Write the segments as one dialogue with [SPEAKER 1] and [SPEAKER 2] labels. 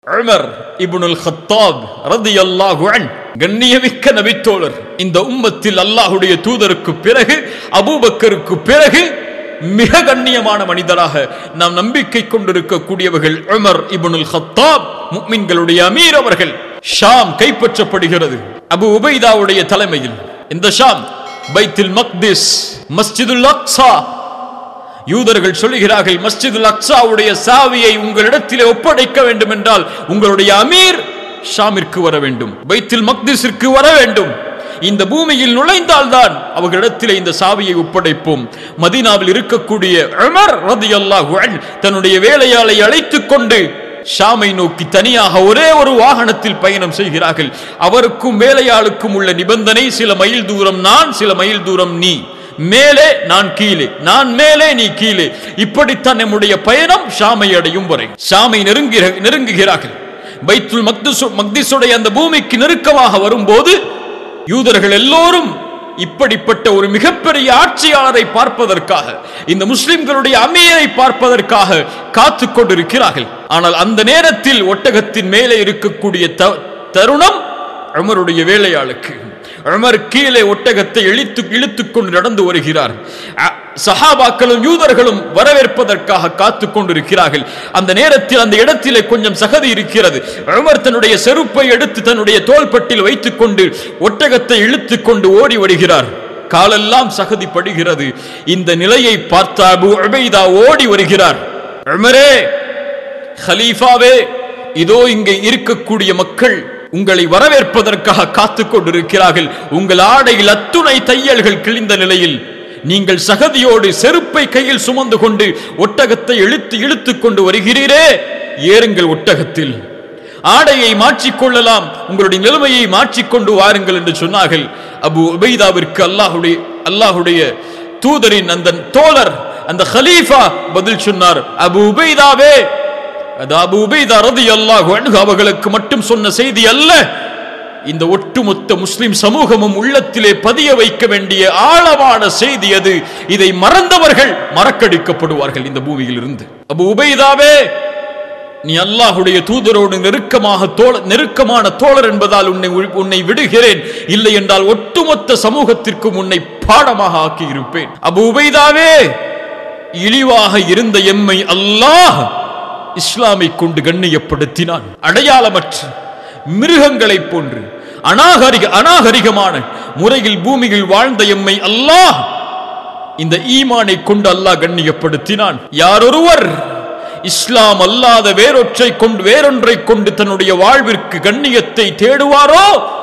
[SPEAKER 1] Umar Ibnul Khattab ரதியல்லாஹு an கண்ணியமிக்க நபித்தோழர் இந்த உம்மத்தில் அல்லாஹுடைய தூதருக்கு பிறகு அபூபக்கருக்கு பிறகு மிக கண்ணியமான மனிதராக நாம் நம்பிக்கை கொண்டிருக்கக்கூடியவர்கள் உமர் இப்னுல் ஹத்தாப் முக்மின்களுடைய அமீர் அவர்கள் ஷாம் கைப்பற்றப்படுகிறது அபு உபைதாவுடைய தலைமையில் இந்த ஷாம் பைத்துல் மக்திஸ் மஸ்ஜிதுல் அக்ஸா யூதர்கள் சொல்லுகிறார்கள் மஸ்ஜிதுல் அக்ஸாவுடைய சாவியை உங்களிடத்திலே ஒப்படைக்க வேண்டும் என்றால் உங்களுடைய அமீர் ஷாமிற்கு வர வேண்டும் பைத்துல் மக்திஸிற்கு வர வேண்டும் இந்த பூமியில் நுழைந்தால்தான் அவர்களிடத்திலே இந்த சாவியை ஒப்படைப்போம் மதீனாவில் இருக்கக்கூடிய உமர் ரதியல்லாஹு அன்ஹு தன்னுடைய வேலையாளை அழைத்துக் கொண்டு ஷாமை நோக்கி தனியாக ஒரே ஒரு வாகனத்தில் பயணம் செய்கிறார்கள் அவருக்கும் வேலையாளுக்கும் உள்ள நிபந்தனை சில மைல் தூரம் நான் சில மைல் தூரம் நீ மேலே நான் கீழே நான் மேலே நீ கீழே இப்படித்தான் நம்முடைய பயணம் ஷாமை அடையும் வரை ஷாமை நெருங்குகிற நெருங்குகிறார்கள் பைத்துல் மக்திசு மக்திசுடைய அந்த பூமிக்கு நெருக்கமாக வரும்போது யூதர்கள் எல்லோரும் இப்படிப்பட்ட ஒரு மிகப்பெரிய ஆட்சியாளரை பார்ப்பதற்காக இந்த முஸ்லிம்களுடைய அமீரை பார்ப்பதற்காக காத்து கொண்டிருக்கிறார்கள் ஆனால் அந்த நேரத்தில் ஒட்டகத்தின் மேலே இருக்கக்கூடிய த- தருணம் உமருடைய வேலையாளுக்கு உமர் கீழே ஒட்டகத்தை இழுத்து இழுத்துக் கொண்டு நடந்து வருகிறார் அ- சஹாபாக்களும் யூதர்களும் வரவேற்பதற்காக காத்துக் கொண்டிருக்கிறார்கள் அந்த நேரத்தில் அந்த இடத்திலே கொஞ்சம் சகதி இருக்கிறது உமர் தன்னுடைய செருப்பை எடுத்து தன்னுடைய தோள்பட்டில் வைத்துக் கொண்டு ஒட்டகத்தை இழுத்துக் கொண்டு ஓடி வருகிறார் காலெல்லாம் சகதி படுகிறது இந்த நிலையை பார்த்த அபு உபைதா ஓடி வருகிறார் உமரே ஹலீஃபாவே இதோ இங்கே இருக்கக்கூடிய மக்கள் உங்களை வரவேற்பதற்காக காத்துக் கொண்டிருக்கிறார்கள் உங்கள் ஆடையில் அத்துணை தையல்கள் கிழிந்த நிலையில் நீங்கள் சகதியோடு செருப்பை கையில் சுமந்து கொண்டு ஒட்டகத்தை இழுத்து இழுத்துக் கொண்டு வருகிறீரே ஏறுங்கள் ஒட்டகத்தில் ஆடையை மாற்றிக்கொள்ளலாம் உங்களுடைய நிலைமையை மாற்றிக்கொண்டு வாருங்கள் என்று சொன்னார்கள் அபு உபைதாவிற்கு அல்லாஹுடைய அல்லாஹுடைய தூதரின் அந்த தோழர் அந்த ஹலீஃபா பதில் சொன்னார் அபு உபைதாவே அது அபு உபைதா ரலியல்லாஹு அன்ஹு அவர்களுக்கு மட்டும் சொன்ன செய்தி அல்ல இந்த ஒட்டுமொத்த முஸ்லிம் சமூகமும் உள்ளத்திலே பதிய வைக்க வேண்டிய ஆழமான செய்தி அது இதை மறந்தவர்கள் மறக்கடிக்கப்படுவார்கள் இந்த பூமியில் இருந்து அபு உபைதாவே நீ அல்லாஹுடைய தூதரோடு நெருக்கமாக தோழ நெருக்கமான தோழர் என்பதால் உன்னை உன்னை விடுகிறேன் இல்லை என்றால் ஒட்டுமொத்த சமூகத்திற்கும் உன்னை பாடமாக ஆக்கி இருப்பேன் அபு உபைதாவே இழிவாக இருந்த எம்மை அல்லாஹ் இஸ்லாமை கொண்டு கண்ணியப்படுத்தினான் அடையாளமற்ற மிருகங்களைப் போன்று அநாகரிக அநாகரிகமான முறையில் பூமியில் வாழ்ந்த எம்மை அல்லாஹ் இந்த ஈமானை கொண்டு அல்லாஹ் கண்ணியப்படுத்தினான் யாரொருவர் இஸ்லாம் அல்லாத வேறொற்றை கொண்டு வேறொன்றை கொண்டு தன்னுடைய வாழ்விற்கு கண்ணியத்தை தேடுவாரோ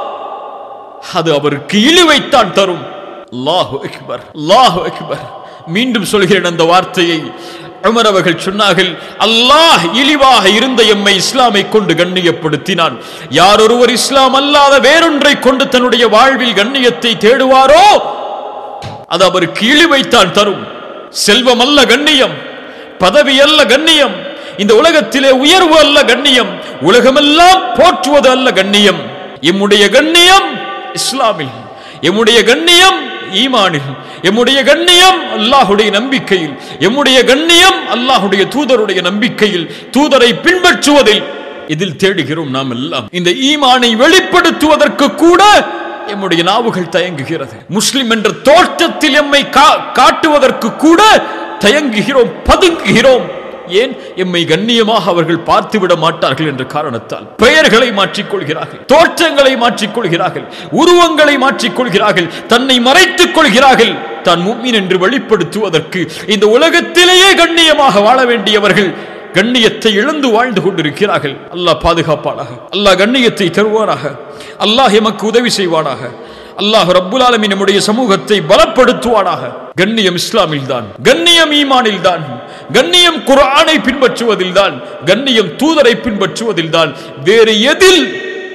[SPEAKER 1] அது அவருக்கு இழிவைத்தான் தரும் அல்லாஹு அக்பர் அல்லாஹு அக்பர் மீண்டும் சொல்கிறேன் அந்த வார்த்தையை உமர் அவர்கள் சொன்னார்கள் அல்லாஹ் இழிவாக இருந்த எம்மை இஸ்லாமை கொண்டு கண்ணியப்படுத்தினான் யார் ஒருவர் இஸ்லாம் அல்லாத வேறொன்றை கொண்டு தன்னுடைய வாழ்வில் கண்ணியத்தை தேடுவாரோ அது அவருக்கு இழிவைத்தான் தரும் செல்வம் அல்ல கண்ணியம் பதவி அல்ல கண்ணியம் இந்த உலகத்திலே உயர்வு அல்ல கண்ணியம் உலகமெல்லாம் போற்றுவது அல்ல கண்ணியம் எம்முடைய கண்ணியம் இஸ்லாமில் எம்முடைய கண்ணியம் ஈமானில் எம்முடைய கண்ணியம் அல்லாஹுடைய நம்பிக்கையில் எம்முடைய கண்ணியம் அல்லாஹுடைய தூதருடைய நம்பிக்கையில் தூதரை பின்பற்றுவதில் இதில் தேடுகிறோம் நாம் எல்லாம் இந்த ஈமானை வெளிப்படுத்துவதற்கு கூட எம்முடைய நாவுகள் தயங்குகிறது முஸ்லிம் என்ற தோற்றத்தில் எம்மை கா- காட்டுவதற்கு கூட தயங்குகிறோம் பதுங்குகிறோம் ஏன் எம்மை கண்ணியமாக அவர்கள் பார்த்து விட மாட்டார்கள் என்ற காரணத்தால் பெயர்களை மாற்றிக்கொள்கிறார்கள் தோற்றங்களை மாற்றிக்கொள்கிறார்கள் உருவங்களை மாற்றிக்கொள்கிறார்கள் தன்னை மறைத்துக் கொள்கிறார்கள் தான் மும்மின் என்று வெளிப்படுத்துவதற்கு இந்த உலகத்திலேயே கண்ணியமாக வாழ வேண்டியவர்கள் கண்ணியத்தை இழந்து வாழ்ந்து கொண்டிருக்கிறார்கள் அல்லாஹ் பாதுகாப்பானாக அல்லாஹ் கண்ணியத்தை தருவானாக அல்லாஹ் எமக்கு உதவி செய்வானாக அல்லாஹ் ரப்புல் ஆலமீன் நம்முடைய சமூகத்தை பலப்படுத்துவானாக கண்ணியம் இஸ்லாமில் தான் கண்ணியம் ஈமானில் தான் கண்ணியம் குர்ஆனை பின்பற்றுவதில் தான் கண்ணியம் தூதரை பின்பற்றுவதில் தான் வேறு எதில்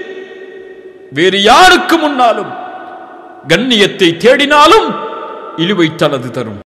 [SPEAKER 1] வேறு யாருக்கு முன்னாலும் கண்ணியத்தை தேடினாலும் இழிவைத்தான் அது தரும்